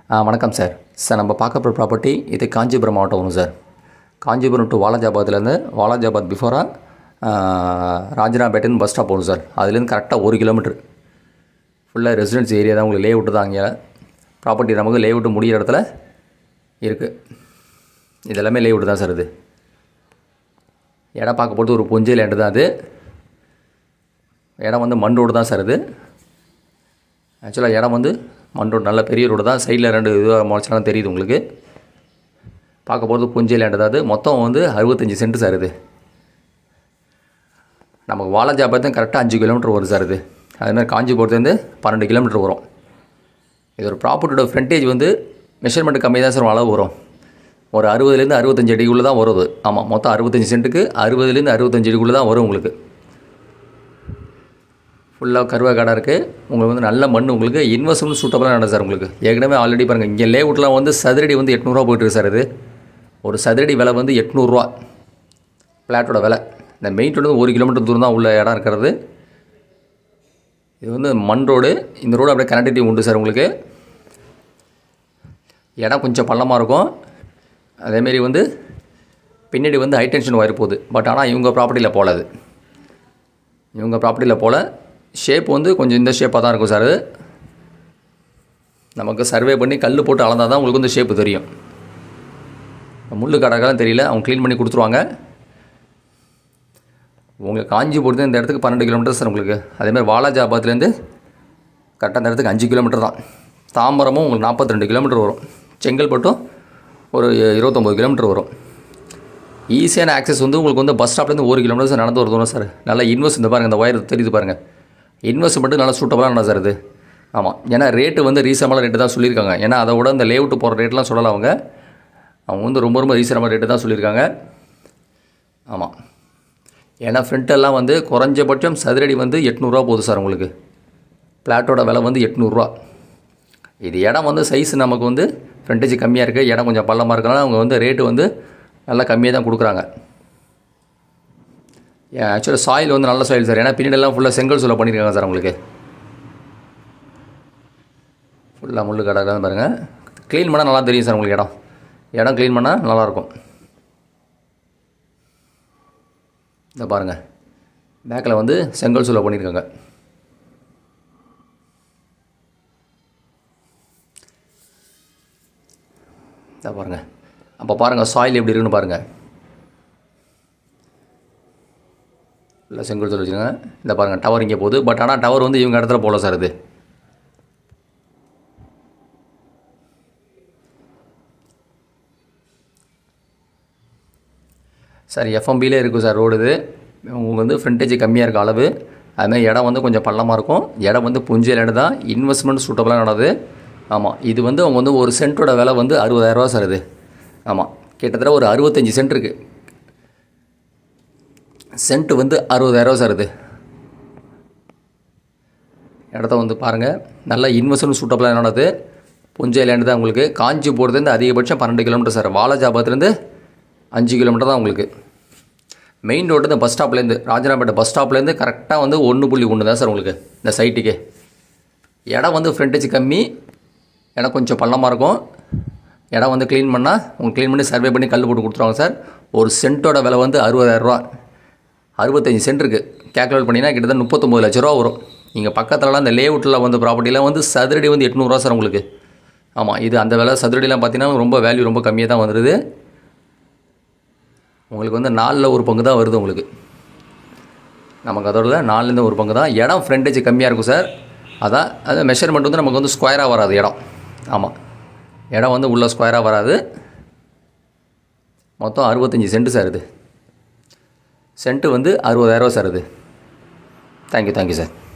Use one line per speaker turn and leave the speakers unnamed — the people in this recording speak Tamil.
ஆ வணக்கம் சார் சார் நம்ம பார்க்க போகிற ப்ராப்பர்ட்டி இது காஞ்சிபுரம் மாவட்டம் வரும் சார் காஞ்சிபுரம் டு வாலாஜாபாத்லேருந்து வாலாஜாபாத் பிஃபோராக ராஜனாபேட்டன் பஸ் ஸ்டாப் வரும் சார் அதுலேருந்து கரெக்டாக ஒரு கிலோமீட்டர் ஃபுல்லாக ரெசிடென்ஸ் ஏரியா தான் உங்களுக்கு லே அவுட்டு தான் அங்கே ப்ராப்பர்ட்டி நமக்கு லே அவுட்டு முடிகிற இடத்துல இருக்குது இதெல்லாமே லே அவுட்டு தான் சார் இது இடம் பார்க்க போகிறது ஒரு பொஞ்சை லேண்டு தான் அது இடம் வந்து மண் ரோடு தான் சார் இது ஆக்சுவலாக இடம் வந்து மண் ரோடு நல்ல பெரிய ரோடு தான் சைடில் ரெண்டு இதுவாக முளைச்சாலும் தெரியுது உங்களுக்கு பார்க்க போகிறது புஞ்சை லேண்டு தான் அது மொத்தம் வந்து அறுபத்தஞ்சி சென்ட் சார் இது நமக்கு வாலாஜாபாத் கரெக்டாக அஞ்சு கிலோமீட்டர் வரும் சார் இது அதுமாதிரி காஞ்சிபுரத்துலேருந்து பன்னெண்டு கிலோமீட்டர் வரும் இது ஒரு ப்ராப்பர்ட்டியோட ஃப்ரண்டேஜ் வந்து மெஷர்மெண்ட் கம்மி தான் சார் அளவு வரும் ஒரு அறுபதுலேருந்து அறுபத்தஞ்சு அடிக்குள்ளே தான் வரும் அது ஆமாம் மொத்தம் அறுபத்தஞ்சி சென்ட்டுக்கு அறுபதுலேருந்து அறுபத்தஞ்சு அடிக்குள்ளே தான் வரும் உங்களுக்கு ஃபுல்லாக கருவா காடாக இருக்குது உங்களுக்கு வந்து நல்ல மண் உங்களுக்கு இன்வெஸ்ட்மெண்ட் சூட்டபுளாக நடக்கும் சார் உங்களுக்கு ஏற்கனவே ஆல்ரெடி பாருங்கள் இங்கே லேஅவுட்லாம் வந்து சதுரடி வந்து எட்நூறுரூவா போயிட்டுருக்கு சார் இது ஒரு சதுரடி விலை வந்து எட்நூறுரூவா பிளாட்டோட விலை இந்த மெயின் ரோடு ஒரு கிலோமீட்டர் தூரம் தான் உள்ள இடம் இருக்கிறது இது வந்து மண் ரோடு இந்த ரோடு அப்படியே கனெக்டிவிட்டி உண்டு சார் உங்களுக்கு இடம் கொஞ்சம் பள்ளமாக இருக்கும் அதேமாரி வந்து பின்னாடி வந்து ஹை டென்ஷன் ஒயர் போகுது பட் ஆனால் இவங்க ப்ராப்பர்ட்டியில் போகல அது இவங்க ப்ராப்பர்ட்டியில் போல் ஷேப் வந்து கொஞ்சம் இந்த ஷேப்பாக தான் இருக்கும் சார் அது நமக்கு சர்வே பண்ணி கல் போட்டு அளந்தால் தான் உங்களுக்கு வந்து ஷேப்பு தெரியும் முள் கடற்கெல்லாம் தெரியல அவங்க க்ளீன் பண்ணி கொடுத்துருவாங்க உங்களுக்கு காஞ்சிபுரத்து இந்த இடத்துக்கு பன்னெண்டு கிலோமீட்டர் சார் உங்களுக்கு அதேமாதிரி வாலாஜாபாத்லேருந்து கரெக்டாக அந்த இடத்துக்கு அஞ்சு கிலோமீட்டர் தான் தாம்பரமும் உங்களுக்கு நாற்பத்தி ரெண்டு கிலோமீட்டர் வரும் செங்கல்பட்டும் ஒரு இருபத்தொம்போது கிலோமீட்டர் வரும் ஈஸியான ஆக்சஸ் வந்து உங்களுக்கு வந்து பஸ் ஸ்டாப்லேருந்து ஒரு கிலோமீட்டர் நடந்து ஒரு தூரம் சார் நல்லா இன்வெஸ்ட் இந்த பாருங்கள் இந்த ஒயர் தெரியுது பாருங்கள் இன்வெஸ்ட் மட்டும் நல்லா சூட்டபுளாக நல்லா சார் இது ஆமாம் ஏன்னா ரேட்டு வந்து ரீசனபிளாக ரேட்டு தான் சொல்லியிருக்காங்க ஏன்னா அதை விட இந்த லேஅவுட்டு போகிற ரேட்லாம் சொல்லலாம் அவங்க அவங்க வந்து ரொம்ப ரொம்ப ரீசனபிள் ரேட்டு தான் சொல்லியிருக்காங்க ஆமாம் ஏன்னா ஃப்ரண்ட்டெல்லாம் வந்து குறைஞ்சபட்சம் சதுரடி வந்து எட்நூறுரூவா போகுது சார் உங்களுக்கு பிளாட்டோட விலை வந்து எட்நூறுரூவா இது இடம் வந்து சைஸ் நமக்கு வந்து ஃப்ரண்டேஜ் கம்மியாக இருக்குது இடம் கொஞ்சம் பள்ளமாக இருக்கனால அவங்க வந்து ரேட்டு வந்து நல்லா கம்மியாக தான் கொடுக்குறாங்க ஆக்சுவலாக சாயில் வந்து நல்ல சாயில் சார் ஏன்னா பின்னாடிலாம் ஃபுல்லாக செங்கல் சூளை பண்ணியிருக்காங்க சார் உங்களுக்கு ஃபுல்லாக முள்ளு கடை தான் பாருங்கள் க்ளீன் பண்ணால் நல்லா தெரியும் சார் உங்களுக்கு இடம் இடம் க்ளீன் பண்ணால் நல்லாயிருக்கும் இந்த பாருங்கள் பேக்கில் வந்து செங்கல் சூளை பண்ணியிருக்காங்க இதை பாருங்கள் அப்போ பாருங்கள் சாயில் எப்படி இருக்குன்னு பாருங்கள் இல்லை செங்கல் சொல்லி வச்சுருங்க இந்த பாருங்கள் டவர் இங்கே போகுது பட் ஆனால் டவர் வந்து இவங்க இடத்துல போகல சார் இது சார் எஃப்எம்பிலே இருக்கும் சார் ரோடு இது உங்களுக்கு வந்து ஃப்ரண்டேஜ் கம்மியாக இருக்க அளவு அதுமாதிரி இடம் வந்து கொஞ்சம் பள்ளமாக இருக்கும் இடம் வந்து புஞ்சல் இடம் தான் இன்வெஸ்ட்மெண்ட் சூட்டபுளாக நடக்குது ஆமாம் இது வந்து அவங்க வந்து ஒரு சென்ட்டோட விலை வந்து அறுபதாயிரரூவா சார் இது ஆமாம் கிட்டத்தட்ட ஒரு அறுபத்தஞ்சி சென்ட் இருக்குது சென்ட் வந்து அறுபதாயிரரூவா சார் இது இடத்த வந்து பாருங்கள் நல்லா இன்வெஸ்ட்மெண்ட் சூட்டபுளாக என்னது புஞ்சை லேண்டு தான் உங்களுக்கு காஞ்சிபுரத்துலேருந்து அதிகபட்சம் பன்னெண்டு கிலோமீட்டர் சார் வாலாஜாபாத்லேருந்து அஞ்சு கிலோமீட்டர் தான் உங்களுக்கு மெயின் ரோடு இந்த பஸ் ஸ்டாப்லேருந்து ராஜனாபேட்டை பஸ் ஸ்டாப்லேருந்து கரெக்டாக வந்து ஒன்று புள்ளி ஒன்று தான் சார் உங்களுக்கு இந்த சைட்டுக்கே இடம் வந்து ஃப்ரண்டேஜ் கம்மி இடம் கொஞ்சம் பள்ளமாக இருக்கும் இடம் வந்து க்ளீன் பண்ணால் உங்களுக்கு க்ளீன் பண்ணி சர்வே பண்ணி கல் போட்டு கொடுத்துருவாங்க சார் ஒரு சென்ட்டோட விலை வந்து அறுபதாயிரரூவா அறுபத்தஞ்சி சென்ட் இருக்குது கேல்குலேட் பண்ணினா கிட்டத்தட்ட முப்பத்தொம்பது லட்ச ரூபா வரும் நீங்கள் பக்கத்துலலாம் இந்த லேஅவுட்டில் வந்து ப்ராப்பர்ட்டிலாம் வந்து சதுரடி வந்து எட்நூறுரூவா சார் உங்களுக்கு ஆமாம் இது அந்த விலை சதுரடிலாம் பார்த்தீங்கன்னா ரொம்ப வேல்யூ ரொம்ப கம்மியாக தான் வந்துடுது உங்களுக்கு வந்து நாலில் ஒரு பங்கு தான் வருது உங்களுக்கு நமக்கு அதோட நாலுலேருந்து ஒரு பங்கு தான் இடம் ஃப்ரண்டேஜ் கம்மியாக இருக்கும் சார் அதான் அது மெஷர்மெண்ட் வந்து நமக்கு வந்து ஸ்கொயராக வராது இடம் ஆமாம் இடம் வந்து உள்ள ஸ்கொயராக வராது மொத்தம் அறுபத்தஞ்சி சென்ட்டு சார் இது சென்ட்டு வந்து அறுபதாயிரரூவா சார் இது தேங்க்யூ தேங்க்யூ சார்